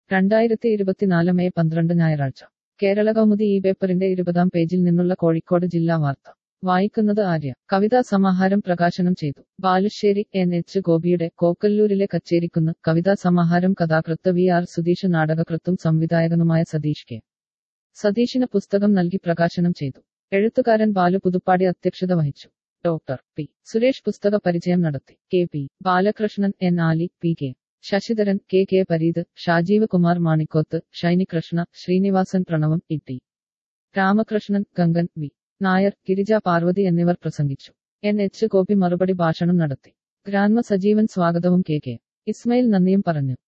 രണ്ടായിരത്തി ഇരുപത്തിനാല് മെയ് പന്ത്രണ്ട് ഞായറാഴ്ച കേരള കൗമുദി ഈ പേപ്പറിന്റെ ഇരുപതാം പേജിൽ നിന്നുള്ള കോഴിക്കോട് ജില്ലാ വാർത്ത വായിക്കുന്നത് ആര്യ കവിതാ സമാഹാരം പ്രകാശനം ചെയ്തു ബാലുശ്ശേരി എൻ എച്ച് ഗോപിയുടെ കോക്കല്ലൂരിലെ കച്ചേരിക്കുന്ന് കവിതാ സമാഹാരം കഥാകൃത്ത് വി ആർ സുധീഷ് നാടകകൃത്തും സംവിധായകനുമായ സതീഷ് കെ സതീഷിന് പുസ്തകം നൽകി പ്രകാശനം ചെയ്തു എഴുത്തുകാരൻ ബാലു പുതുപ്പാടി അധ്യക്ഷത വഹിച്ചു ഡോക്ടർ പി സുരേഷ് പുസ്തക പരിചയം നടത്തി K P Balakrishnan N Ali P K Sasidharan K K Pareeth Shajeev Kumar Manikkoth Shiny Krishna Sreenivasan Pranavam E T Ramakrishnan Gangan V Nair Girija Parvathy എന്നിവർ പ്രസംഗിച്ചു എൻ എച്ച് ഗോപി മറുപടി ഭാഷണം നടത്തി ഗ്രാൻമ സജീവൻ സ്വാഗതവും കെ കെ ഇസ്മയിൽ നന്ദിയും പറഞ്ഞു